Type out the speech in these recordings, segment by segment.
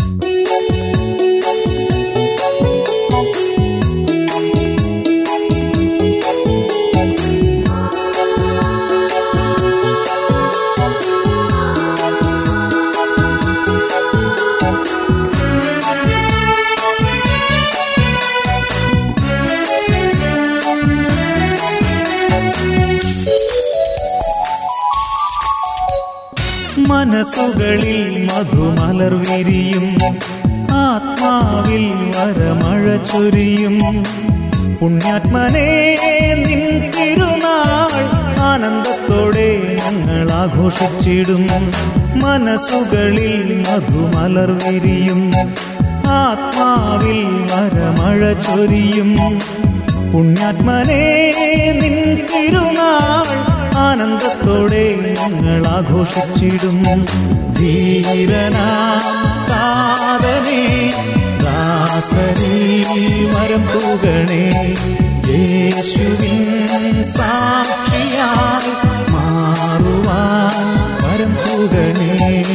മനസ്സുകളിൽ മധുമലർ വിരിയും ആത്മാവിൽ വരമഴ ചൊരിയും പുണ്യാത്മനെ നിൻ തിരുനാൾ ആനന്ദത്തോടെ ഞങ്ങൾ ആഘോഷിച്ചിടും മനസ്സുകളിൽ മധുമലർ വിരിയും ആത്മാവിൽ വരമഴ ചൊരിയും പുണ്യാത്മനെ നിൻ തിരുനാൾ ആനന്ദത്തോടെ ഞങ്ങൾ ആഘോഷിച്ചിടും ധീരനാ താതനെ ദാസരിൽ മരം പൂകണേ യേശുവിൻ സാക്ഷിയായി മാറുവാൻ വരം പൂകണേ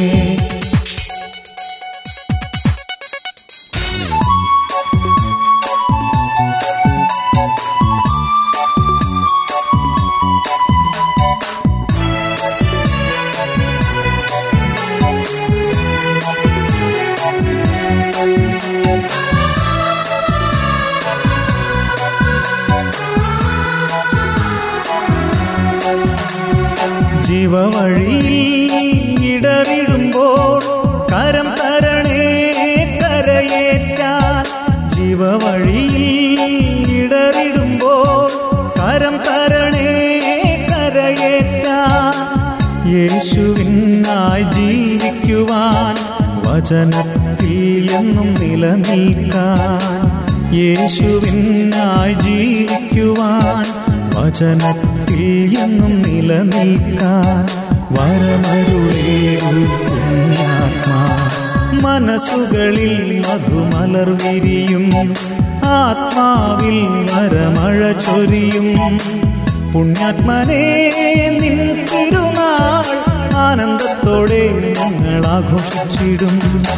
ജീവവഴിയിൽ ഇടറിടുമ്പോൾ കരം തരണേ കരയേറ്റാൻ ജീവവഴിയിൽ ഇടറിടുമ്പോൾ കരം തരണേ കരയേറ്റാൻ യേശുവിനായി ജീവിക്കുവാൻ വചനത്തിൽ എന്നും നിലനിൽക്കാൻ യേശുവിനായി ജീവിക്കുവാൻ വചനത്തിൽ എന്നും നിലനിൽക്കാൻ വരമരുളേടു പുണ്യാത്മാ മനസ്സുകളിൽ മധുമലർ വിരിയും ആത്മാവിൽ വരമഴ ചൊരിയും പുണ്യാത്മനെ നിൻ തിരുനാൾ ആനന്ദത്തോടെ ഞങ്ങൾ ആഘോഷിച്ചിടും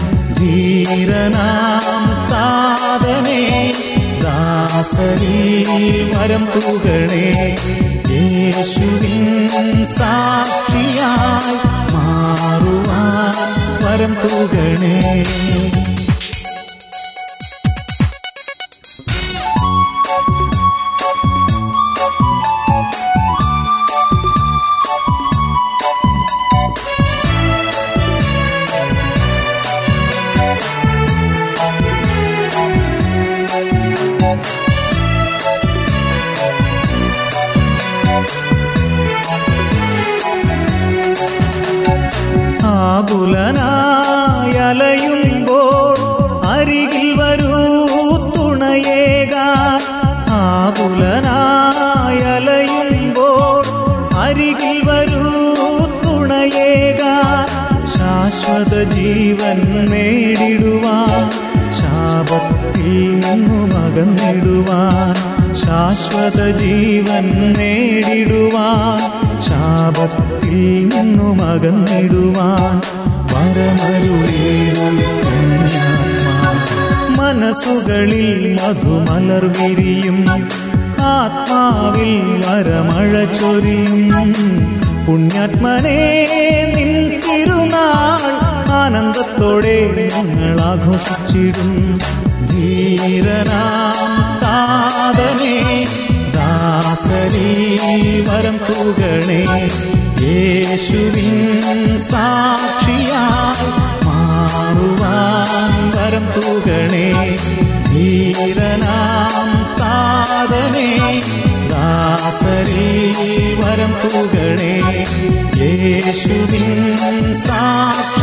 ധീരനാം താതനെ ദാസരിൽ വരം തൂകണേ യേശുവിൻ സാക്ഷിയായി മാറുവാൻ വരം തൂകണേ ആകുലനായലയുമ്പോൾ അരികിൽ വരൂ തുണയേകാൻ ആകുലനായലയുമ്പോൾ അരികിൽ വരൂ തുണയേകാൻ ശാശ്വത ജീവൻ നേടിടുവാൻ ശാപത്തിൽ നിന്നും അകന്നിടുവാൻ ശാശ്വത ജീവൻ നേടിടുവാൻ ശാപത്തിൽ നിന്നും അകന്നിടുവാൻ വരമരുളേണം പുണ്യാത്മാ മനസ്സുകളിൽ മധുമലർ വിരിയും ആത്മാവിൽ വരമഴ ചൊരിയും പുണ്യാത്മനെ നിൻ തിരുനാൾ ആനന്ദത്തോടെ ഞങ്ങൾ ആഘോഷിച്ചിടും ധീരനാം താതനെ ദാസരി വരം തൂകണേ യേശുവിൻ സാക്ഷിയായി മാറുവാൻ വരം തൂകണേ ധീരനാം താതനെ ദാസരി വരം തൂകണേ യേശുവിൻ സാക്ഷി